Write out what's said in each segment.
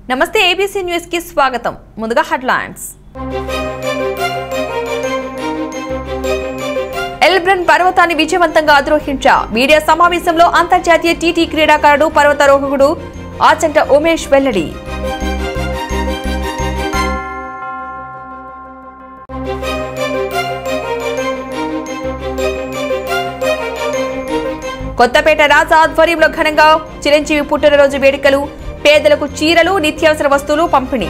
నమస్తే ABC news కి స్వాగతం ముందుగా హెడ్లైన్స్ ఎల్బ్రన్ పర్వతాన్ని విజయవంతంగా అధిరోహించా మీడియా సమావేశంలో అంతర్జాతీయ టీటీ క్రీడాకారుడు పర్వతారోహకుడు ఆచంట ఉమేష్ వెల్లడి కొత్తపేట రాజా ఆధ్వర్యంలో ఘనంగా చిరంజీవి పుట్టినరోజు వేడుకలు పేదలకు చీరలు నిత్యావసర వస్తువులు పంపిణీ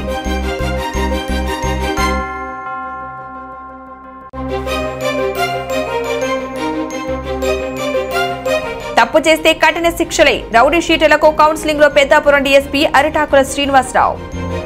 తప్పు చేస్తే కఠిన శిక్షలే రౌడీ షీటర్లకు కౌన్సిలింగ్ లో పెద్దాపురం డీఎస్పీ అరిటాకుల శ్రీనివాసరావు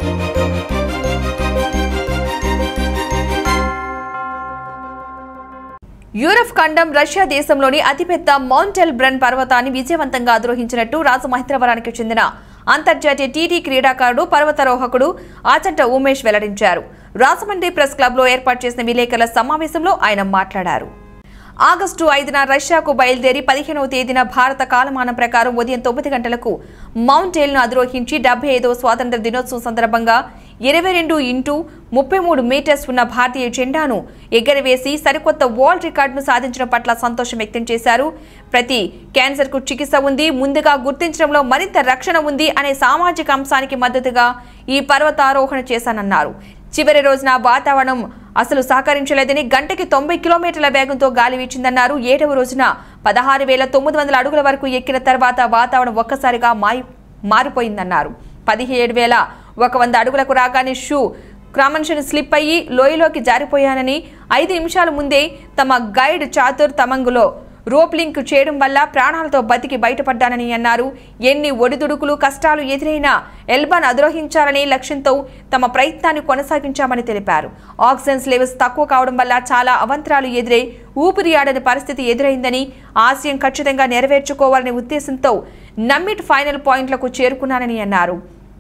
యూరప్ ఖండం రష్యా దేశంలోని అతిపెద్ద మౌంటెల్ బ్రన్ పర్వతాన్ని విజయవంతంగా అధిరోహించినట్టు రాజమహేంద్రవరానికి చెందిన అంతర్జాతీయ టీటీ క్రీడాకారుడు పర్వతారోహకుడు ఆచంట ఉమేష్ వెల్లడించారు రాజమండ్రి ప్రెస్ క్లబ్లో ఏర్పాటు చేసిన విలేకరుల సమావేశంలో ఆయన మాట్లాడారు ఆగస్టు ఐదున రష్యాకు బయలుదేరి పదిహేనవ తేదీన భారత కాలమానం ప్రకారం ఉదయం తొమ్మిది గంటలకు మౌంట్ ను అధిరోహించి డెబ్బై ఐదవ స్వాతంత్ర దినోత్సవం సందర్భంగా ఇరవై రెండు ఇంటూ ముప్పై మూడు మీటర్స్ ఉన్న భారతీయ జెండాను ఎగరవేసి సరికొత్త వరల్డ్ రికార్డును సాధించడం పట్ల సంతోషం వ్యక్తం చేశారు ప్రతి క్యాన్సర్కు చికిత్స ఉంది ముందుగా గుర్తించడంలో మరింత రక్షణ ఉంది అనే సామాజిక అంశానికి మద్దతుగా ఈ పర్వతారోహణ చేశానన్నారు చివరి రోజున వాతావరణం అసలు సహకరించలేదని గంటకి తొంభై కిలోమీటర్ల వేగంతో గాలి వీచిందన్నారు ఏడవ రోజున పదహారు వేల తొమ్మిది వందల అడుగుల వరకు ఎక్కిన తర్వాత వాతావరణం ఒక్కసారిగా మారి మారిపోయిందన్నారు పదిహేడు వేల ఒక వంద అడుగులకు రాగానే షూ క్రమన్షన్ స్లిప్ అయ్యి లోయలోకి జారిపోయానని ఐదు నిమిషాల ముందే తమ గైడ్ చాతుర్ తమంగులో రోప్ లింక్ చేయడం వల్ల ప్రాణాలతో బతికి బయటపడ్డానని అన్నారు ఎన్ని ఒడిదుడుకులు కష్టాలు ఎదురైనా ఎల్బాన్ అధిరోహించాలనే లక్ష్యంతో తమ ప్రయత్నాన్ని కొనసాగించామని తెలిపారు ఆక్సిజన్ లెవెల్స్ తక్కువ కావడం వల్ల చాలా అవంతరాలు ఎదురై ఊపిరి ఆడని పరిస్థితి ఎదురైందని ఆశయం ఖచ్చితంగా నెరవేర్చుకోవాలనే ఉద్దేశంతో నమ్మిట్ ఫైనల్ పాయింట్లకు చేరుకున్నానని అన్నారు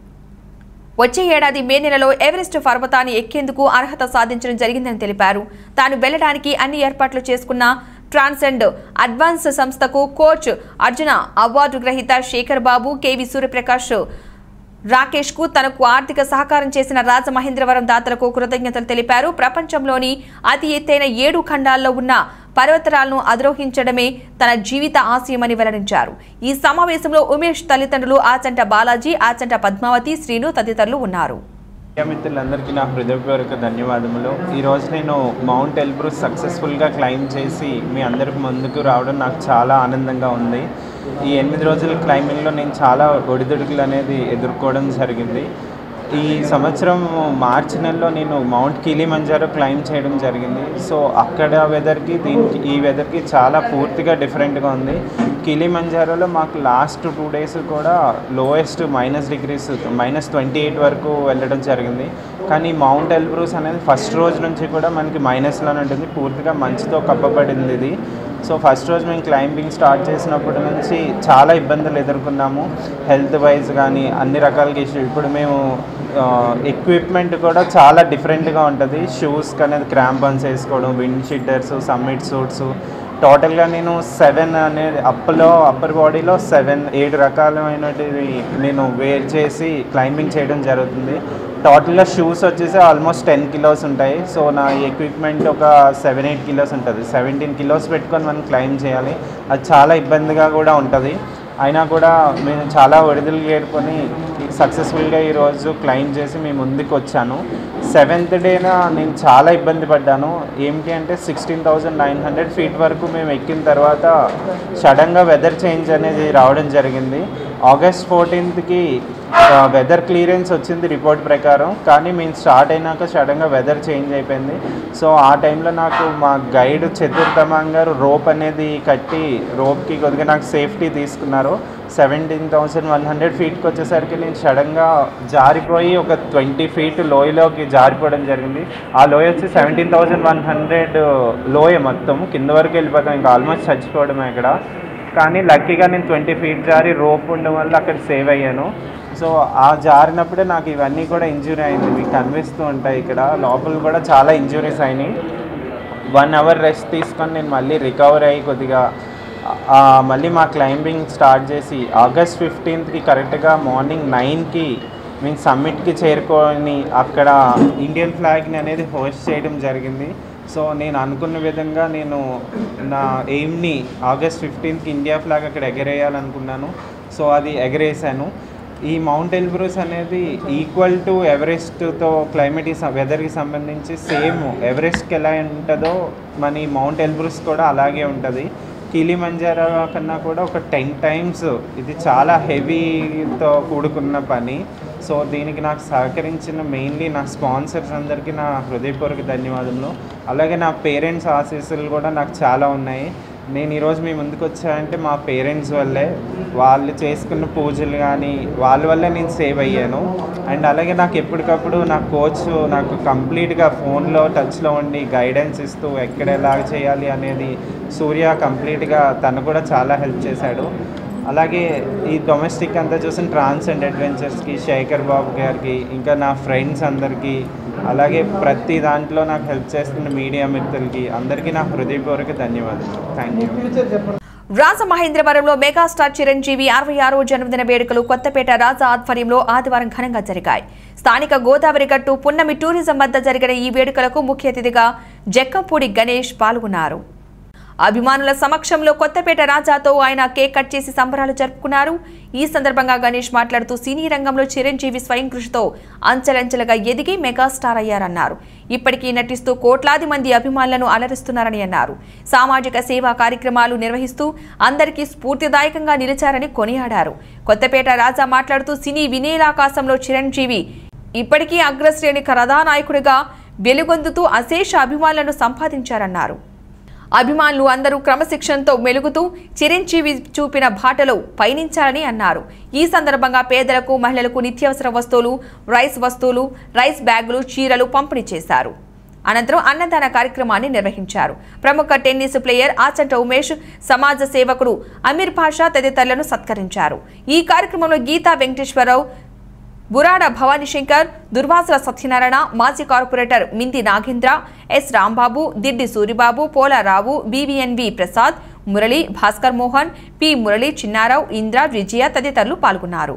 వచ్చే ఏడాది మే నెలలో ఎవరెస్ట్ పర్వతాన్ని ఎక్కేందుకు అర్హత సాధించడం జరిగిందని తెలిపారు తాను వెళ్లడానికి అన్ని ఏర్పాట్లు చేసుకున్న ట్రాన్సెండ్ అడ్వాన్స్ సంస్థకు కోచ్ అర్జున అవార్డు గ్రహీత శేఖర్ బాబు కేవి సూర్యప్రకాష్ రాకేష్ కు తనకు ఆర్థిక సహకారం చేసిన రాజమహేంద్రవరం దాతలకు కృతజ్ఞతలు తెలిపారు ప్రపంచంలోని అతి ఎత్తైన ఏడు ఖండాల్లో ఉన్న పర్వతరాలను అధిరోహించడమే తన జీవిత ఆశయమని వెల్లడించారు ఈ సమావేశంలో ఉమేష్ తల్లిదండ్రులు ఆచంట బాలాజీ ఆచంట పద్మావతి శ్రీను తదితరులు ఉన్నారు మీడియా మిత్రులందరికీ నా హృదయపూర్వక ధన్యవాదములు ఈరోజు నేను మౌంట్ ఎల్బ్రూస్ సక్సెస్ఫుల్గా క్లైమ్ చేసి మీ అందరికి ముందుకు రావడం నాకు చాలా ఆనందంగా ఉంది ఈ ఎనిమిది రోజుల క్లైంబింగ్లో నేను చాలా ఒడిదుడుకులు అనేది ఎదుర్కోవడం జరిగింది ఈ సంవత్సరం మార్చి నెలలో నేను మౌంట్ కిలిమంజారో క్లైమ్ చేయడం జరిగింది సో అక్కడ వెదర్కి దీనికి ఈ వెదర్కి చాలా పూర్తిగా డిఫరెంట్గా ఉంది కిలిమంజారోలో మాకు లాస్ట్ టూ డేస్ కూడా lowest minus degrees minus twenty eight వరకు వెళ్ళడం జరిగింది కానీ మౌంట్ ఎల్బ్రూస్ అనేది ఫస్ట్ రోజు నుంచి కూడా మనకి మైనస్లోనే ఉంటుంది పూర్తిగా మంచుతో కప్పబడింది ఇది సో ఫస్ట్ రోజు మేము క్లైంబింగ్ స్టార్ట్ చేసినప్పటి నుంచి చాలా ఇబ్బందులు ఎదుర్కొన్నాము హెల్త్ వైజ్ కానీ అన్ని రకాలుగా ఇష్యూ ఇప్పుడు మేము ఎక్విప్మెంట్ కూడా చాలా డిఫరెంట్గా ఉంటుంది షూస్కి అనేది క్రాంపన్స్ వేసుకోవడం విండ్ షీటర్స్ సమ్మిట్ సూట్స్ టోటల్గా నేను సెవెన్ అనేది అప్పలో అప్పర్ బాడీలో సెవెన్ ఏడు రకాలమైనటివి నేను వేర్ చేసి క్లైంబింగ్ చేయడం జరుగుతుంది టోటల్గా షూస్ వచ్చేసి ఆల్మోస్ట్ టెన్ కిలోస్ ఉంటాయి సో నా ఎక్విప్మెంట్ ఒక సెవెన్ ఎయిట్ కిలోస్ ఉంటుంది సెవెంటీన్ కిలోస్ పెట్టుకొని మనం క్లైమ్ చేయాలి అది చాలా ఇబ్బందిగా కూడా ఉంటుంది అయినా కూడా మేము చాలా ఒడిదులు ఏర్కొని సక్సెస్ఫుల్గా ఈరోజు క్లైమ్ చేసి మేము ముందుకు వచ్చాను సెవెంత్ డేన నేను చాలా ఇబ్బంది పడ్డాను ఏంటి అంటే sixteen thousand nine hundred feet వరకు మేము ఎక్కిన తర్వాత సడన్గా వెదర్ చేంజ్ అనేది రావడం జరిగింది ఆగస్ట్ ఫోర్టీన్త్కి వెదర్ క్లియరెన్స్ వచ్చింది రిపోర్ట్ ప్రకారం కానీ మేము స్టార్ట్ అయినాక సడన్గా వెదర్ చేంజ్ అయిపోయింది సో ఆ టైంలో నాకు మా గైడ్ చతుర్థమాన్ గారు రోప్ అనేది కట్టి రోప్కి కొద్దిగా నాకు సేఫ్టీ తీసుకున్నారు సెవెంటీన్ థౌసండ్ వన్ హండ్రెడ్ ఫీట్కి వచ్చేసరికి నేను సడన్గా జారిపోయి ఒక ట్వంటీ ఫీట్ లోయలోకి జారిపోవడం జరిగింది ఆ లోయ వచ్చి సెవెంటీన్ థౌసండ్ వన్ హండ్రెడ్ లోయ మొత్తం కింద వరకు వెళ్ళిపోతాం ఇంకా ఆల్మోస్ట్ చచ్చిపోవడమే ఇక్కడ కానీ లక్కీగా నేను ట్వంటీ ఫీట్ జారి రోప్ ఉండడం వల్ల అక్కడ సేవ్ అయ్యాను సో ఆ జారినప్పుడే నాకు ఇవన్నీ కూడా ఇంజురీ అయింది మీకు కనిపిస్తూ ఉంటాయి ఇక్కడ లోపల కూడా చాలా ఇంజురీస్ అయినాయి వన్ అవర్ రెస్ట్ తీసుకొని నేను మళ్ళీ రికవర్ అయ్యి కొద్దిగా ఆ, మళ్ళీ మా క్లైంబింగ్ స్టార్ట్ చేసి ఆగస్ట్ ఫిఫ్టీన్త్కి కరెక్ట్గా మార్నింగ్ నైన్కి మేము సమ్మిట్కి చేరుకొని అక్కడ ఇండియన్ ఫ్లాగ్ని అనేది హోస్ట్ చేయడం జరిగింది సో నేను అనుకున్న విధంగా నేను నా ఎయిమ్ని ఆగస్ట్ ఫిఫ్టీన్త్కి ఇండియా ఫ్లాగ్ అక్కడ ఎగరేయాలనుకున్నాను సో అది ఎగరేసాను ఈ మౌంట్ ఎల్బ్రూస్ అనేది ఈక్వల్ టు ఎవరెస్ట్తో క్లైమేట్ వెదర్కి సంబంధించి సేమ్ ఎవరెస్ట్కి ఎలా ఉంటుందో మన ఈ మౌంట్ ఎల్బ్రూస్ కూడా అలాగే ఉంటుంది కిలిమంజారో కన్నా కూడా ఒక టెన్ టైమ్స్ ఇది చాలా హెవీతో కూడుకున్న పని సో దీనికి నాకు సహకరించిన మెయిన్లీ నా స్పాన్సర్స్ అందరికీ నా హృదయపూర్వక ధన్యవాదములు అలాగే నా పేరెంట్స్ ఆశీస్సులు కూడా నాకు చాలా ఉన్నాయి నేను ఈరోజు మీ ముందుకు వచ్చానంటే మా పేరెంట్స్ వల్లే వాళ్ళు చేసుకున్న పూజలు కానీ వాళ్ళ వల్లే నేను సేవ్ అయ్యాను అండ్ అలాగే నాకు ఎప్పటికప్పుడు నా కోచ్ నాకు కంప్లీట్గా ఫోన్లో టచ్లో ఉండి గైడెన్స్ ఇస్తూ ఎక్కడ ఎలా చేయాలి అనేది సూర్య కంప్లీట్గా తను కూడా చాలా హెల్ప్ చేశాడు అలాగే ఈ డొమెస్టిక్ అంతా చూసిన ట్రాన్స్ అండ్ అడ్వెంచర్స్కి శేఖర్ బాబు గారికి ఇంకా నా ఫ్రెండ్స్ అందరికీ అలాగే ప్రతి దాంట్లో నాకు హెల్ప్ చేస్తున్న మీడియా మిత్రులకి అందరికీ నా హృదయపూర్వక ధన్యవాదాలు థ్యాంక్ యూ రాజమహేంద్రవరంలో మెగాస్టార్ చిరంజీవి అరవై ఆరో జన్మదిన వేడుకలు కొత్తపేట రాజా ఆధ్వర్యంలో ఆదివారం ఘనంగా జరిగాయి స్థానిక గోదావరి గట్టు పున్నమి టూరిజం వద్ద జరిగిన ఈ వేడుకలకు ముఖ్య అతిథిగా జక్కంపూడి గణేష్ పాల్గొన్నారు అభిమానుల సమక్షంలో కొత్తపేట రాజాతో ఆయన కేక్ కట్ చేసి సంబరాలు జరుపుకున్నారు ఈ సందర్భంగా గణేష్ మాట్లాడుతూ సినీ రంగంలో చిరంజీవి స్వయం కృషితో అంచెలంచెలుగా ఎదిగి మెగాస్టార్ అయ్యారన్నారు ఇప్పటికీ నటిస్తూ కోట్లాది మంది అభిమానులను అలరిస్తున్నారని అన్నారు సామాజిక సేవా కార్యక్రమాలు నిర్వహిస్తూ అందరికీ స్ఫూర్తిదాయకంగా నిలిచారని కొనియాడారు కొత్తపేట రాజా మాట్లాడుతూ సినీ వినేలాకాశంలో చిరంజీవి ఇప్పటికీ అగ్రశ్రేణి కథానాయకుడిగా వెలుగొందుతూ అశేష అభిమానులను సంపాదించారన్నారు అభిమానులు అందరూ క్రమశిక్షణతో మెలుగుతూ చిరంజీవి చూపిన బాటలో పయనించాలని అన్నారు ఈ సందర్భంగా పేదలకు మహిళలకు నిత్యావసర వస్తువులు రైస్ వస్తువులు రైస్ బ్యాగులు చీరలు పంపిణీ చేశారు అనంతరం అన్నదాన కార్యక్రమాన్ని నిర్వహించారు ప్రముఖ టెన్నిస్ ప్లేయర్ ఆచంట ఉమేష్ సమాజ సేవకుడు అమీర్ పాషా తదితరులను సత్కరించారు ఈ కార్యక్రమంలో గీతా వెంకటేశ్వరరావు బురాడ భవానీశంకర్ దుర్వాసుల సత్యనారాయణ మాజీ corporator Mindi Nagendra S Rambabu Diddi Suribabu Polarao BVNV Prasad Murali Bhaskar Mohan P Murali Chinnarao Indra Vijaya తదితరులు పాల్గొన్నారు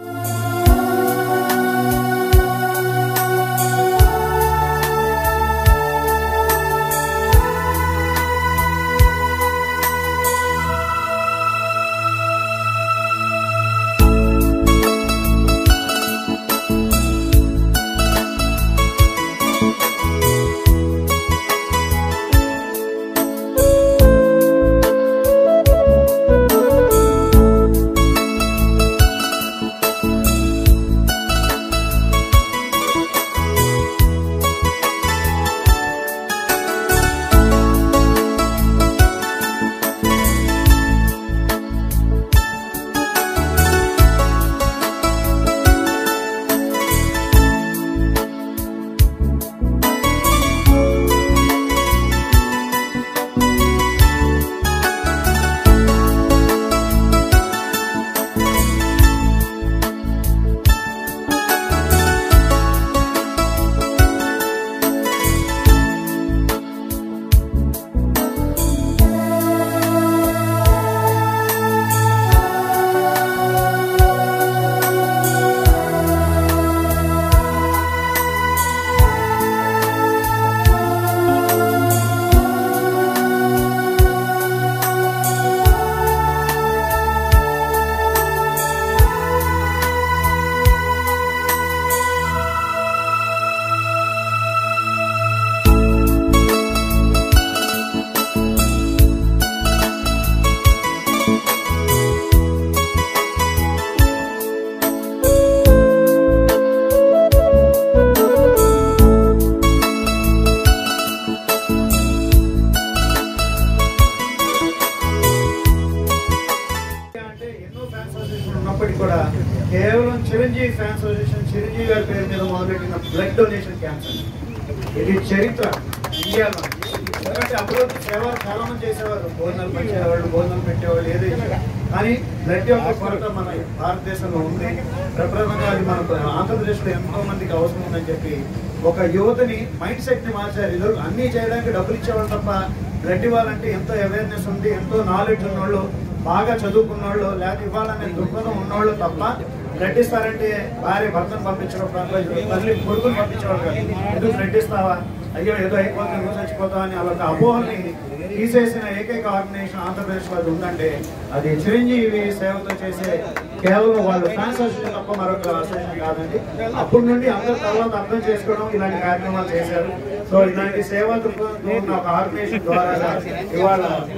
అంటే ఎన్నో ఫ్యాన్స్ అసోసియేషన్ ఉన్నప్పటికీ కూడా కేవలం చిరంజీవి ఫ్యాన్స్ అసోసియేషన్ చిరంజీవి గారి పేరు మీద మొదలెట్టిన బ్లడ్ డొనేషన్ క్యాంప్స్ అండి ఇది చరిత్ర ఇండియాలో ఎందుకంటే అభివృద్ధి సేవలు చాలా మంది చేసేవారు భోజనాలు పెట్టేవాళ్ళు భోజనాలు పెట్టేవాళ్ళు ఏదైనా కానీ బ్లడ్ యొక్క కొరత మన భారతదేశంలో ఉంది ప్రప్రదంగా అది మన ఆంధ్రప్రదేశ్లో ఎంతో మందికి అవసరం ఉందని చెప్పి ఒక యువతని మైండ్ సెట్ ని మార్చారు ఇది అన్ని చేయడానికి డబ్బులు ఇచ్చేవాళ్ళు తప్ప బ్లడ్ ఇవ్వాలంటే ఎంతో అవేర్నెస్ ఉంది ఎంతో నాలెడ్జ్ ఉన్నోళ్ళు బాగా చదువుకున్న వాళ్ళు లేకపోతే ఇవ్వాలనే దృక్పథం ఉన్నోళ్ళు తప్ప బ్లడ్ ఇస్తారంటే భార్య భర్తను పంపించడం తల్లి కొడుకుని పంపించేవాడు కాదు ఎందుకు బ్లడ్ ఇస్తావా అయ్యో ఏదో అయిపోతుంది నువ్వు చచ్చిపోతావు అని అలా ఒక అపోహల్ని తీసేసిన ఏకైక ఆర్గనైజేషన్ ఆంధ్రప్రదేశ్ లో అది ఉందంటే అది చిరంజీవి సేవతో చేసే కేవలం వాళ్ళు ఫ్యాన్స్ అసోసియేషన్ తప్ప మరొక అసోసియేషన్ కాదండి అప్పటి నుండి అందరి తర్వాత అర్థం చేసుకోవడం ఇలాంటి కార్యక్రమాలు చేశారు సో ఇలాంటి సేవా దృక్పథంతో ఉన్న ఒక ఆర్గనైజేషన్ ద్వారా ఇవాళ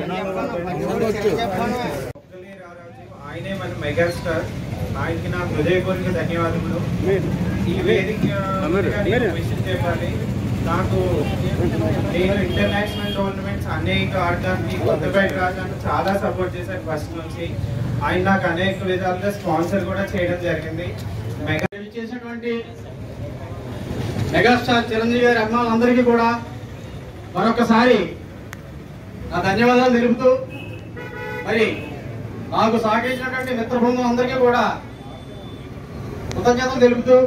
మొక్కలి రారాజు ఆయనే మన మెగాస్టార్ ఆయనకి నా హృదయపూర్వక ధన్యవాదములు ఈ వేదిక విషయం చెప్పాలి నాకు నేను ఇంటర్నేషనల్ టోర్నమెంట్స్ అనేక ఆడడానికి కొత్తపేట రావడానికి చాలా సపోర్ట్ చేశారు ఫస్ట్ నుంచి ఆయన నాకు అనేక విధాలుగా స్పాన్సర్ కూడా చేయడం జరిగింది మెగా చేసినటువంటి మెగాస్టార్ చిరంజీవి గారి అభిమానులందరికీ కూడా మరొకసారి నా ధన్యవాదాలు తెలుపుతూ మరి నాకు సహకరించినటువంటి మిత్ర బృందం అందరికీ కూడా కృతజ్ఞతలు తెలుపుతూ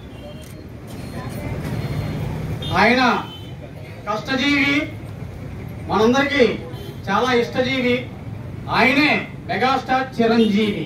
ఆయన కష్టజీవి మనందరికీ చాలా ఇష్టజీవి ఆయనే మెగాస్టార్ చిరంజీవి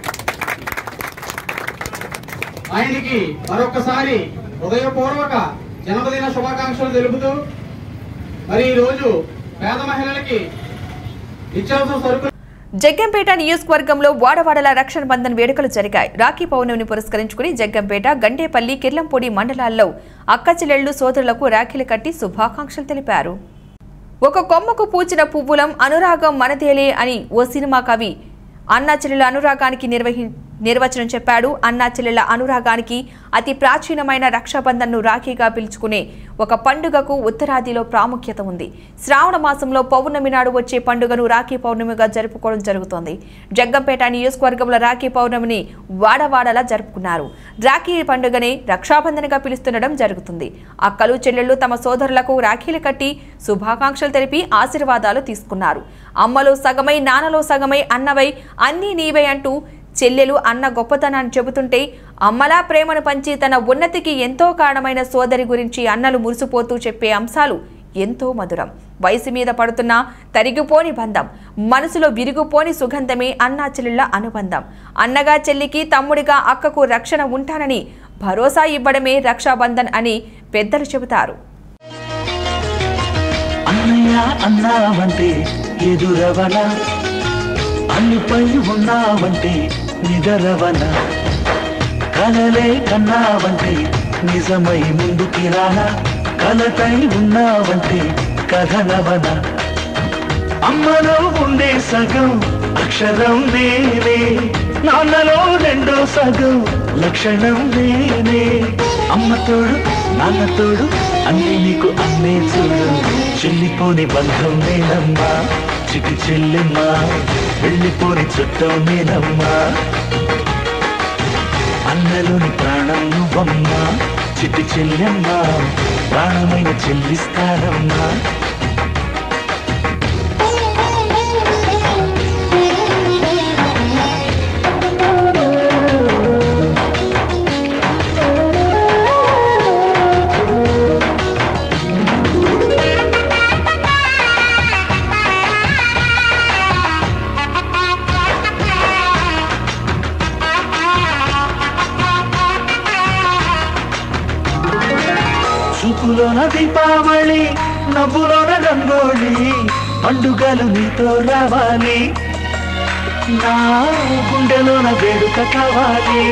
ఆయనకి మరొకసారి హృదయపూర్వక జన్మదిన శుభాకాంక్షలు తెలుపుతూ మరి ఈ రోజు పేద మహిళలకి నిత్యావసర సరుకులు జగ్గంపేట నియోజకవర్గంలో వాడవాడల రక్షణ బంధన్ వేడుకలు జరిగాయి రాఖీ పౌర్ణమిని పురస్కరించుకుని జగ్గంపేట గండేపల్లి కిర్లంపూడి మండలాల్లో అక్కచెల్లెళ్లు సోదరులకు రాఖీలు కట్టి శుభాకాంక్షలు తెలిపారు ఒక కొమ్మకు పూచిన పువ్వులం అనురాగం మనదేలే అని ఓ సినిమా కవి అన్నా చెల్లెల అనురాగానికి నిర్వహి నిర్వచనం చెప్పాడు అన్నా చెల్లెల అనురాగానికి అతి ప్రాచీనమైన రక్షాబంధన్ను రాఖీగా పిలుచుకునే ఒక పండుగకు ఉత్తరాదిలో ప్రాముఖ్యత ఉంది శ్రావణ మాసంలో పౌర్ణమి నాడు వచ్చే పండుగను రాఖీ పౌర్ణమిగా జరుపుకోవడం జరుగుతోంది జగ్గంపేట నియోజకవర్గంలో రాఖీ పౌర్ణమిని వాడవాడలా జరుపుకున్నారు రాఖీ పండుగనే రక్షాబంధన్గా పిలుస్తుండడం జరుగుతుంది అక్కలు చెల్లెళ్ళు తమ సోదరులకు రాఖీలు కట్టి శుభాకాంక్షలు తెలిపి ఆశీర్వాదాలు తీసుకున్నారు అమ్మలో సగమై నాన్నలో సగమై అన్నవై అన్నీ నీవై అంటూ చెల్లెలు అన్న గొప్పతనాన్ని చెబుతుంటే అమ్మలా ప్రేమను పంచి తన ఉన్నతికి ఎంతో కారణమైన సోదరి గురించి అన్నలు మురిసిపోతూ చెప్పే అంశాలు ఎంతో మధురం వయసు మీద పడుతున్న తరిగిపోని బంధం మనసులో విరిగిపోని సుగంధమే అన్నా చెల్లెళ్ళ అనుబంధం అన్నగా చెల్లికి తమ్ముడిగా అక్కకు రక్షణ ఉంటానని భరోసా ఇవ్వడమే రక్షాబంధన్ అని పెద్దలు చెబుతారు అన్నయ్య అన్నావంటే ఎదురవన అన్నిపై ఉన్నావంటే నిదరవన కలలే కన్నావంటే నిజమై ముందుకి రానా కలతై ఉన్నావంటే కథనవన అమ్మలో ఉండే సగం అక్షరం నేనే నాన్నలో రెండో సగం లక్షణం నేనే అమ్మ తోడు నాన్న తోడు అన్ని నీకు అన్నే చూడు చెల్లిపోని బంధం నేనమ్మా చిటి చెల్లెమ్మా వెళ్ళిపోని చుట్టం నేనమ్మా అన్నలోని ప్రాణం నువ్వమ్మా చిట్టి చెల్లెమ్మా ప్రాణమైన చెల్లిస్తానమ్మా చూపులోన దీపావళి నవ్వులోన రంగోళి పండుగలు నీతో రావాలి నా గుండెలోన వేడుక కావాలి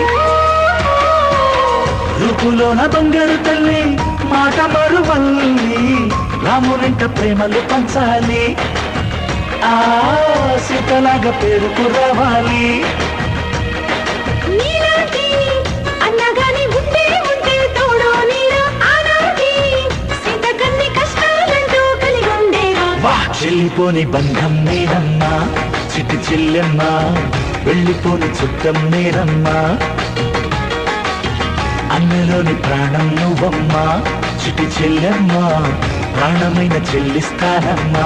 రూపులోన బంగారు తల్లి మాట మరువల్లి రామునింట ప్రేమలు పంచాలి ఆ సీతలాగా పేరుకు రావాలి నీలాంటి అన్నగాని ఉంటే ఉంటే తోడు నీరు ఆనాటి సీత కన్ని కష్టాలంటూ కలిగి ఉండేవా వా చెల్లిపోని బంధం నేనమ్మా చిట్టి చెల్లెమ్మా వెళ్ళిపోని చుట్టం నేనమ్మా అన్నలోని ప్రాణం నువ్వమ్మా చిట్టి చెల్లెమ్మా ప్రాణమైన చెల్లిస్తానమ్మా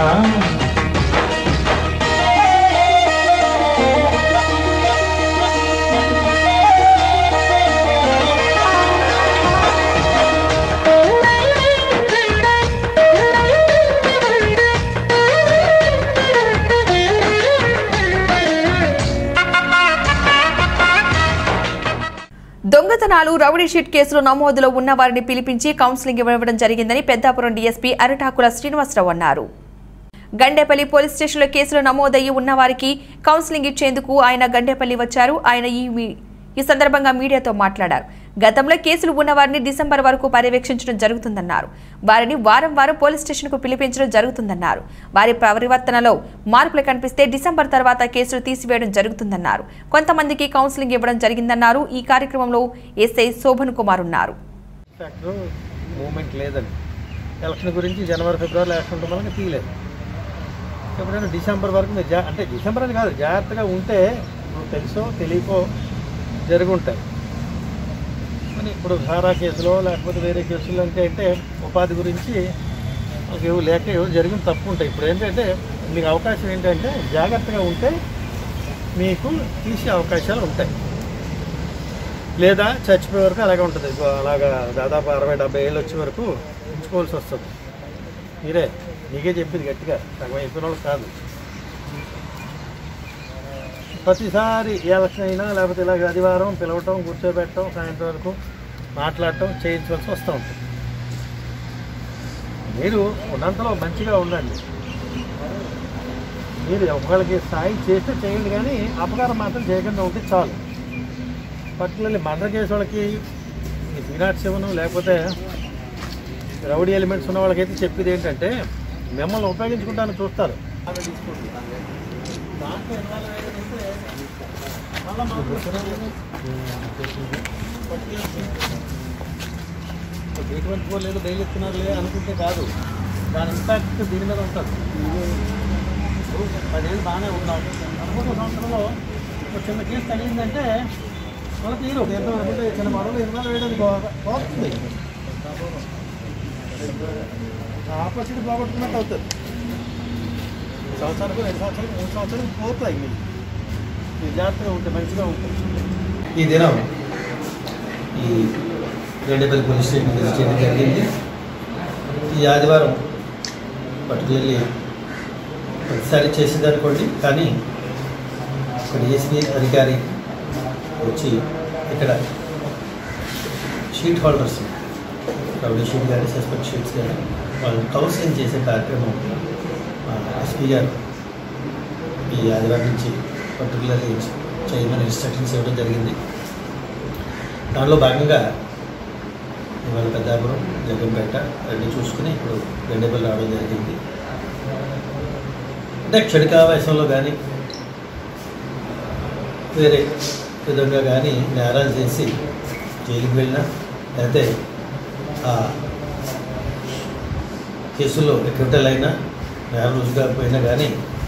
దొంగతనాలు రౌడీ షీట్ కేసులు నమోదులో ఉన్న వారిని పిలిపించి కౌన్సిలింగ్ ఇవ్వడం జరిగిందని పెద్దాపురం డీఎస్పీ అరటాకుల శ్రీనివాసరావు అన్నారు గండేపల్లి పోలీస్ స్టేషన్లో కేసులు నమోదయ్యి ఉన్న వారికి కౌన్సిలింగ్ ఇచ్చేందుకు ఆయన గండేపల్లి వచ్చారు ఆయన ఈ మీ- ఈ సందర్భంగా మీడియాతో మాట్లాడారు గతంలో కేసులు ఉన్న వారిని డిసెంబర్ వరకు పర్యవేక్షించడం జరుగుతుందన్నారు వారిని వారం వారం పోలీస్ స్టేషన్కు పిలిపించడం జరుగుతుందన్నారు వారి పరివర్తనలో మార్పులు కనిపిస్తే డిసెంబర్ తర్వాత కేసులు తీసివేయడం జరుగుతుందన్నారు కొంతమందికి కౌన్సిలింగ్ ఇవ్వడం జరిగిందన్నారు ఈ కార్యక్రమంలో ఎస్ఐ శోభన్ కుమార్ ఉన్నారు ఫ్యాక్టర్ మూమెంట్ లేదండి ఎలక్షన్ గురించి జనవరి ఫిబ్రవరి ఎలక్షన్ ఉండడం వల్ల తీయలేదు ఎప్పుడైనా డిసెంబర్ వరకు మీరు జా అంటే డిసెంబర్ అని కాదు జాగ్రత్తగా ఉంటే ఇప్పుడు తెలుసో తెలియకో జరుగుంటాయి మరి ఇప్పుడు సారా కేసులో లేకపోతే వేరే కేసులు అంటే అంటే ఉపాధి గురించి వాళ్ళకి ఏవో లేక ఏవో జరిగిన తప్పు ఉంటాయి ఇప్పుడు ఏంటంటే మీకు అవకాశం ఏంటంటే జాగ్రత్తగా ఉంటే మీకు తీసే అవకాశాలు ఉంటాయి లేదా చచ్చిపోయే వరకు అలాగే ఉంటుంది ఇగో అలాగా దాదాపు అరవై డెబ్బై ఏళ్ళు వచ్చే వరకు ఉంచుకోవాల్సి వస్తుంది మీరే నీకే చెప్పింది గట్టిగా సగం అయిపోయిన వాళ్ళు కాదు ప్రతిసారి ఏ ఎలక్షన్ అయినా లేకపోతే ఇలాగ ఆదివారం పిలవటం కూర్చోబెట్టడం సాయంత్రం వరకు మాట్లాడటం చేయించవలసి వస్తూ ఉంటుంది మీరు ఉన్నంతలో మంచిగా ఉండండి మీరు ఒకళ్ళకి సాయం చేస్తే చేయండి కానీ అపకారం మాత్రం చేయకుండా ఉంటే చాలు పర్టికులర్లీ మర్డర్ కేసు వాళ్ళకి ఈ త్రీ నాట్ సెవెన్ లేకపోతే రౌడీ ఎలిమెంట్స్ ఉన్న వాళ్ళకైతే చెప్పేది ఏంటంటే మిమ్మల్ని ఉపయోగించుకుంటానికి చూస్తారు దాంట్లో involve అయ్యేదైతే మళ్ళా మాకు ఎటువంటి ఫోర్ లేదు బెయిల్ ఇస్తున్నారులే అనుకుంటే కాదు దాని ఇంపాక్ట్ దీని మీద ఉంటుంది ఇప్పుడు పదేళ్ళు బాగానే ఉన్నాం అనుకున్న సంవత్సరంలో ఒక చిన్న కేసు తగిలిందంటే వాళ్ళకి హీరో తీర్థం అనుకుంటే చిన్న మరొక ఇన్వాల్వ్ వేయడానికి పోతుంది ఆపర్చునిటీ పోగొట్టుకున్నట్టు అవుతుంది సంవత్సరానికి రెండు సంవత్సరాలకు మూడు సంవత్సరాలకు పోతాయి మీరు మీరు జాగ్రత్తగా ఉంటే మంచిగా ఉంటుంది ఈ దినం ఈ రెండేపల్లి పోలీస్ స్టేషన్ విజిట్ చేయడం జరిగింది ఈ ఆదివారం పర్టికులర్లీ ప్రతిసారి చేసేది అనుకోండి కానీ ఒక డిఎస్పీ అధికారి వచ్చి ఇక్కడ షీట్ హోల్డర్స్ రౌడీ షీట్ కానీ సస్పెక్ట్ షీట్స్ కానీ వాళ్ళని కౌన్సిలింగ్ చేసే కార్యక్రమం ఎస్పీ గారు ఈ ఆదివారం నుంచి పర్టికులర్లీ చేయమని ఇన్స్ట్రక్షన్స్ ఇవ్వడం జరిగింది దానిలో భాగంగా ఇవాళ పెద్దాపురం జగ్గంపేట అన్నీ చూసుకుని ఇప్పుడు రెండేపల్లి రావడం జరిగింది అంటే క్షణికావేశంలో కానీ వేరే విధంగా కానీ నేరాలు చేసి జైలుకి వెళ్ళినా లేకపోతే ఆ కేసుల్లో ఎక్విటల్ అయినా నేరం రుజువు కాకపోయినా కానీ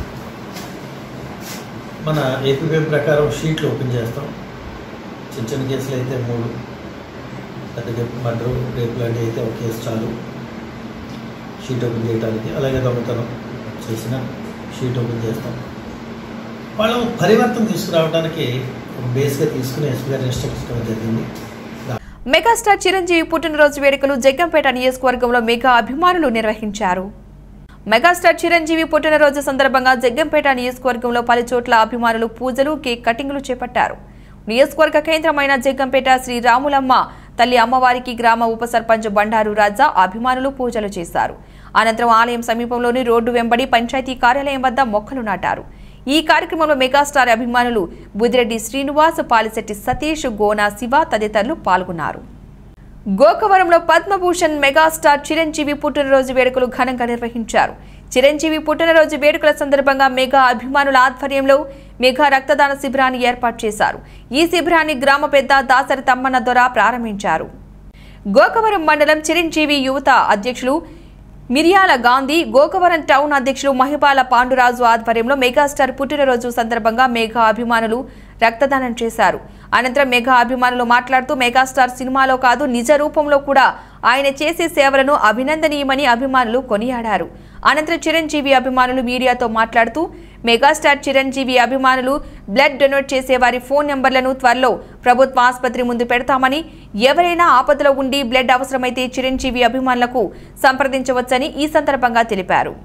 మన ఏపీఎం ప్రకారం షీట్లు ఓపెన్ చేస్తాం చిన్న చిన్న కేసులు అయితే మూడు పెద్ద మర్డరు రేపు లాంటివి అయితే ఒక కేసు చాలు షీట్ ఓపెన్ చేయడానికి అలాగే దొంగతనం చేసిన షీట్ ఓపెన్ చేస్తాం వాళ్ళ పరివర్తన తీసుకురావడానికి ఒక బేస్గా తీసుకుని ఎస్పీ గారు ఇన్స్ట్రక్షన్స్ ఇవ్వడం జరిగింది మెగాస్టార్ చిరంజీవి పుట్టినరోజు వేడుకలు జగ్గంపేట నియోజకవర్గంలో మెగా అభిమానులు నిర్వహించారు మెగాస్టార్ చిరంజీవి పుట్టినరోజు సందర్భంగా జగ్గంపేట నియోజకవర్గంలో పలు చోట్ల అభిమానులు పూజలు కేక్ కటింగ్లు చేపట్టారు నియోజకవర్గ కేంద్రమైన జగ్గంపేట శ్రీ రాములమ్మ తల్లి అమ్మవారికి గ్రామ ఉప సర్పంచ్ బండారు రాజా అభిమానులు పూజలు చేశారు అనంతరం ఆలయం సమీపంలోని రోడ్డు వెంబడి పంచాయతీ కార్యాలయం వద్ద మొక్కలు నాటారు ఈ కార్యక్రమంలో మెగాస్టార్ అభిమానులు బుదిరెడ్డి శ్రీనివాస్ పాలిశెట్టి సతీష్ గోనా శివ తదితరులు పాల్గొన్నారు గోకవరంలో పద్మభూషణ్ మెగాస్టార్ చిరంజీవి పుట్టినరోజు వేడుకలు ఘనంగా నిర్వహించారు చిరంజీవి పుట్టినరోజు వేడుకల సందర్భంగా మెగా అభిమానుల ఆధ్వర్యంలో మెగా రక్తదాన శిబిరాన్ని ఏర్పాటు చేశారు ఈ శిబిరాన్ని గ్రామ పెద్ద దాసరి తమ్మన్న దొర ప్రారంభించారు గోకవరం మండలం చిరంజీవి యువత అధ్యక్షులు మిరియాల గాంధీ గోకవరం టౌన్ అధ్యక్షులు మహిపాల పాండురాజు ఆధ్వర్యంలో మెగాస్టార్ పుట్టినరోజు సందర్భంగా మెగా అభిమానులు రక్తదానం చేశారు అనంతరం మెగా అభిమానులు మాట్లాడుతూ మెగాస్టార్ సినిమాలో కాదు నిజ రూపంలో కూడా ఆయన చేసే సేవలను అభినందనీయమని అభిమానులు కొనియాడారు అనంతరం చిరంజీవి అభిమానులు మీడియాతో మాట్లాడుతూ మెగాస్టార్ చిరంజీవి అభిమానులు బ్లడ్ డొనేట్ చేసే వారి ఫోన్ నెంబర్లను త్వరలో ప్రభుత్వ ఆసుపత్రి ముందు పెడతామని ఎవరైనా ఆపదలో ఉండి బ్లడ్ అవసరమైతే చిరంజీవి అభిమానులకు సంప్రదించవచ్చని ఈ సందర్భంగా తెలిపారు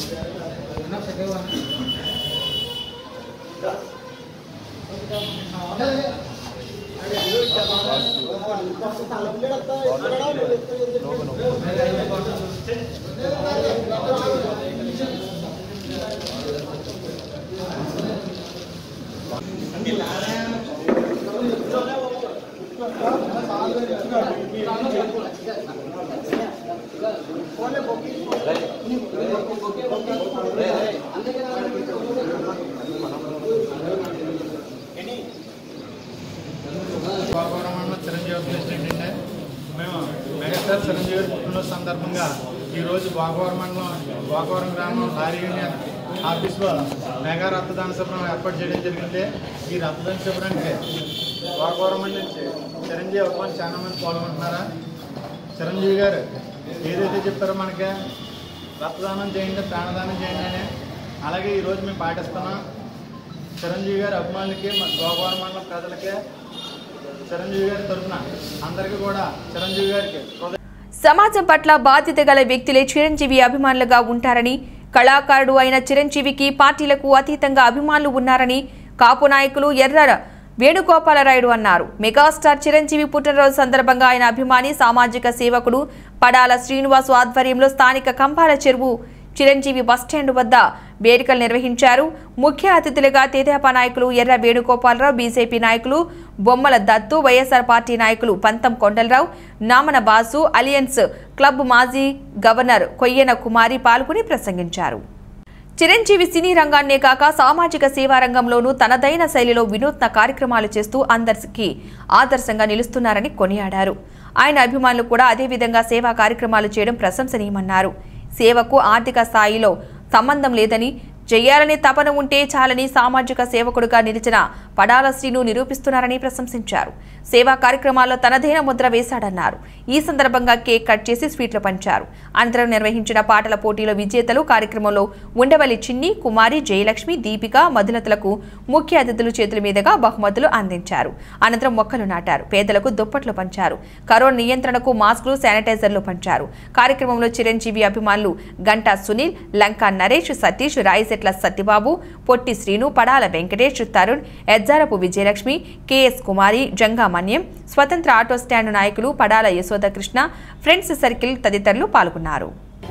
గోకవరం చిరంజీవి ప్రెసిడెంట్ అండి మేము మెగాస్టార్ చిరంజీవి గారి పుట్టినరోజు సందర్భంగా ఈరోజు గోకవరం మండలం గోకవరం గ్రామం లారీ యూనియన్ ఆఫీస్లో మెగా రక్తదాన శిబిరం ఏర్పాటు చేయడం జరిగింది ఈ రక్తదాన శిబిరానికి గోకవరం నుంచి చిరంజీవి అభిమానులు చాలా మంది పాల్గొంటున్నారా చిరంజీవి గారు ఏదైతే చెప్పారో మనకి రక్తదానం చేయండి ప్రాణదానం చేయండి అని అలాగే ఈరోజు మేము పాటిస్తున్నాం చిరంజీవి గారి అభిమానులకి మా గోకవరం మండలం ప్రజలకి చిరంజీవి గారి తరఫున అందరికీ కూడా చిరంజీవి గారికి హృదయ సమాజం పట్ల బాధ్యత గల వ్యక్తులే చిరంజీవి అభిమానులుగా ఉంటారని కళాకారుడు అయిన చిరంజీవికి పార్టీలకు అతీతంగా అభిమానులు ఉన్నారని కాపు నాయకులు ఎర్ర వేణుగోపాలరాయుడు అన్నారు మెగాస్టార్ చిరంజీవి పుట్టినరోజు సందర్భంగా ఆయన అభిమాని సామాజిక సేవకుడు పడాల శ్రీనివాసు ఆధ్వర్యంలో స్థానిక కంపాల చెరువు చిరంజీవి బస్టాండ్ వద్ద వేడుకలు నిర్వహించారు ముఖ్య అతిథులుగా తెదేపా నాయకులు ఎర్ర వేణుగోపాలరావు బీజేపీ నాయకులు బొమ్మల దత్తు వైఎస్ఆర్ పార్టీ నాయకులు పంతం కొండలరావు నామన బాసు అలియన్స్ క్లబ్ మాజీ గవర్నర్ కొయ్యన కుమారి పాల్గొని ప్రసంగించారు చిరంజీవి సినీ రంగాన్నే కాక సామాజిక సేవా రంగంలోనూ తనదైన శైలిలో వినూత్న కార్యక్రమాలు చేస్తూ అందరికీ ఆదర్శంగా నిలుస్తున్నారని కొనియాడారు ఆయన అభిమానులు కూడా అదే విధంగా సేవా కార్యక్రమాలు చేయడం ప్రశంసనీయమన్నారు సేవకు ఆర్థిక స్థాయిలో సంబంధం లేదని చెయ్యాలనే తపన ఉంటే చాలని సామాజిక సేవకుడుగా నిలిచిన పడాల శ్రీను నిరూపిస్తున్నారని ప్రశంసించారు సేవా కార్యక్రమాల్లో తనదైన ముద్ర వేశాడన్నారు ఈ సందర్భంగా కేక్ కట్ చేసి స్వీట్లు పంచారు అనంతరం నిర్వహించిన పాటల పోటీలో విజేతలు కార్యక్రమంలో ఉండవల్లి చిన్ని కుమారి జయలక్ష్మి దీపిక మధులతలకు ముఖ్య అతిథులు చేతుల మీదుగా బహుమతులు అందించారు అనంతరం మొక్కలు నాటారు పేదలకు దుప్పట్లు పంచారు కరోనా నియంత్రణకు మాస్కులు శానిటైజర్లు పంచారు కార్యక్రమంలో చిరంజీవి అభిమానులు గంటా సునీల్ లంకా నరేష్ సతీష్ రాయిశెట్ల సత్యబాబు పొట్టి శ్రీను పడాల వెంకటేష్ తరుణ్ ఎజ్జారపు విజయలక్ష్మి కెఎస్ కుమారి జంగా మన్యం స్వతంత్ర ఆటో స్టాండ్ నాయకులు పడాల యశోదకృష్ణ ఫ్రెండ్స్ సర్కిల్ తదితరులు పాల్గొన్నారు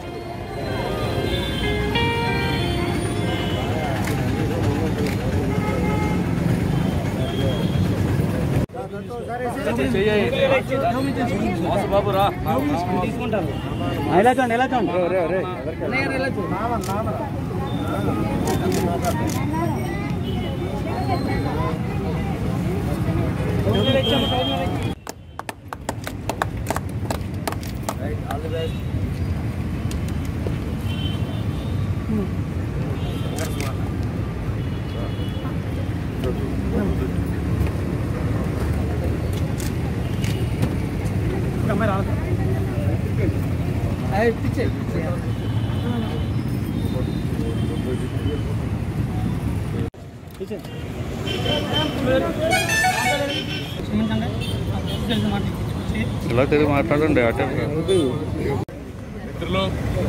ఇలా తిరిగి మాట్లాడండి అటే మిత్రులు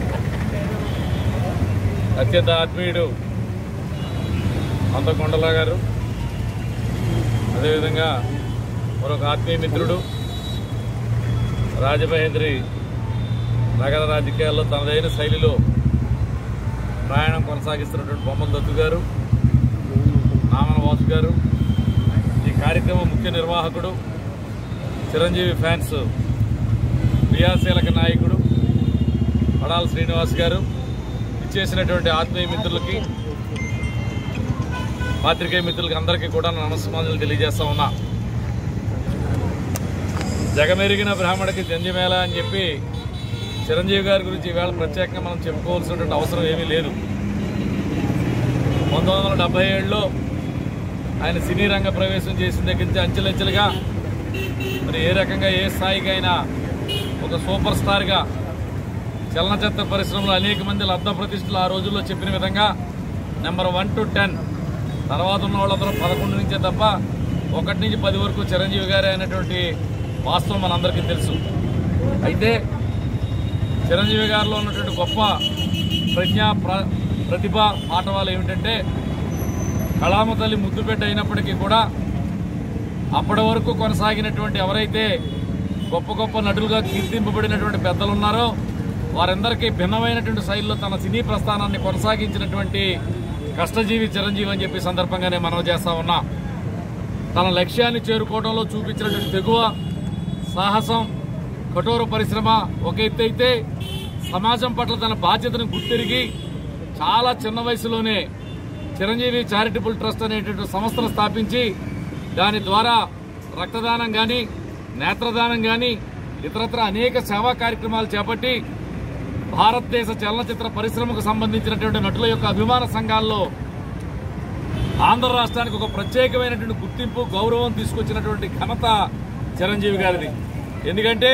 అత్యంత ఆత్మీయుడు అంతకొండలా గారు అదేవిధంగా మరొక ఆత్మీయ మిత్రుడు రాజమహేంద్రి నగర రాజకీయాల్లో తనదైన శైలిలో ప్రయాణం కొనసాగిస్తున్నటువంటి బొమ్మల దత్తు గారు నామన వాసు గారు ఈ కార్యక్రమం ముఖ్య నిర్వాహకుడు చిరంజీవి ఫ్యాన్స్ క్రియాశీలక నాయకుడు పడాల శ్రీనివాస్ గారు ఇచ్చేసినటువంటి ఆత్మీయ మిత్రులకి పాత్రికేయ మిత్రులకి అందరికీ కూడా నా నమస్కారాలు తెలియజేస్తా ఉన్నా జగమెరిగిన బ్రాహ్మడికి జంజమేళ అని చెప్పి చిరంజీవి గారి గురించి ఈవేళ ప్రత్యేకంగా మనం చెప్పుకోవాల్సినటువంటి అవసరం ఏమీ లేదు పంతొమ్మిది వందల డెబ్బై ఏడులో ఆయన సినీ రంగ ప్రవేశం చేసిన దగ్గర నుంచి అంచెలంచెలుగా మరి ఏ రకంగా ఏ స్థాయికి అయినా ఒక సూపర్ స్టార్గా చలనచిత్ర పరిశ్రమలో అనేక మంది లబ్ధ ప్రతిష్ఠలు ఆ రోజుల్లో చెప్పిన విధంగా నెంబర్ వన్ టు టెన్ తర్వాత ఉన్న వాళ్ళందరూ పదకొండు నుంచే తప్ప ఒకటి నుంచి పది వరకు చిరంజీవి గారే అనేటువంటి వాస్తవం మనందరికీ తెలుసు అయితే చిరంజీవి గారిలో ఉన్నటువంటి గొప్ప ప్రజ్ఞ ప్ర ప్రతిభ పాఠవాలు ఏమిటంటే కళామ తల్లి ముద్దుపెట్ట అయినప్పటికీ కూడా అప్పటి వరకు కొనసాగినటువంటి ఎవరైతే గొప్ప గొప్ప నటులుగా కీర్తింపబడినటువంటి పెద్దలు ఉన్నారో వారందరికీ భిన్నమైనటువంటి శైలిలో తన సినీ ప్రస్థానాన్ని కొనసాగించినటువంటి కష్టజీవి చిరంజీవి అని చెప్పి సందర్భంగానే మనం చేస్తా ఉన్నా తన లక్ష్యాన్ని చేరుకోవడంలో చూపించినటువంటి తెగువ సాహసం కఠోర పరిశ్రమ ఒక ఎత్తు అయితే సమాజం పట్ల తన బాధ్యతను గుర్తిరిగి చాలా చిన్న వయసులోనే చిరంజీవి చారిటబుల్ ట్రస్ట్ అనేటువంటి సంస్థను స్థాపించి దాని ద్వారా రక్తదానం కానీ నేత్రదానం కానీ ఇతరత్ర అనేక సేవా కార్యక్రమాలు చేపట్టి భారతదేశ చలనచిత్ర పరిశ్రమకు సంబంధించినటువంటి నటుల యొక్క అభిమాన సంఘాల్లో ఆంధ్ర రాష్ట్రానికి ఒక ప్రత్యేకమైనటువంటి గుర్తింపు గౌరవం తీసుకొచ్చినటువంటి ఘనత చిరంజీవి గారిది ఎందుకంటే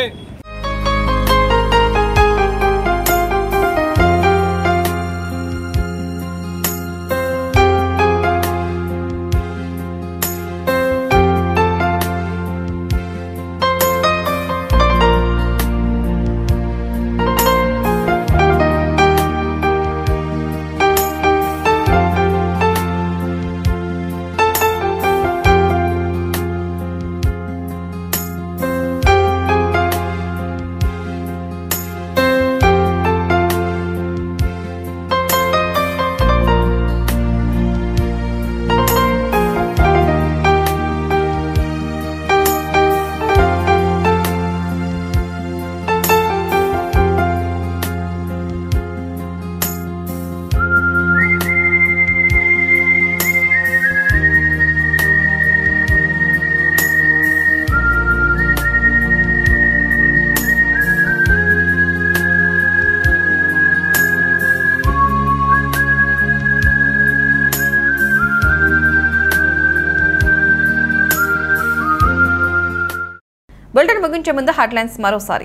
బులెటిన్ ముగించే ముందు హెడ్లైన్స్ మరోసారి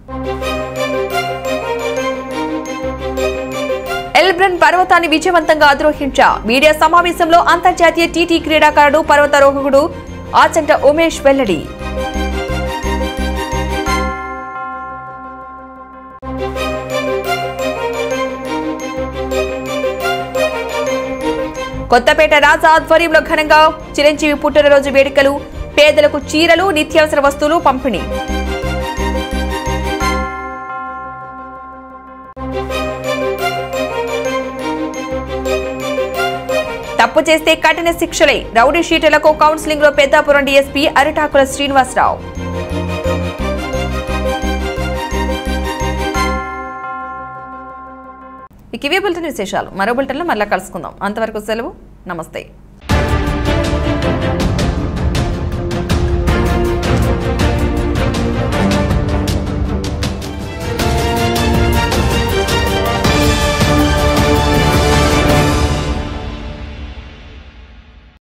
ఎల్బ్రన్ పర్వతాన్ని విజయవంతంగా అధిరోహించా మీడియా సమావేశంలో అంతర్జాతీయ టీటీ క్రీడాకారుడు పర్వతారోహకుడు ఆచంట ఉమేష్ వెల్లడి కొత్తపేట రాజా ఆధ్వర్యంలో ఘనంగా చిరంజీవి పుట్టినరోజు వేడుకలు పేదలకు చీరలు నిత్యావసర వస్తువులు పంపిణీ తప్పు చేస్తే కఠిన శిక్షలే రౌడీ షీటర్లకు కౌన్సిలింగ్ లో పెద్దాపురం డీఎస్పీ అరిటాకుల శ్రీనివాసరావు ఇక ఇవే బులెటిన్ విశేషాలు మరో బులెటిన్లో మళ్ళీ కలుసుకుందాం అంతవరకు సెలవు నమస్తే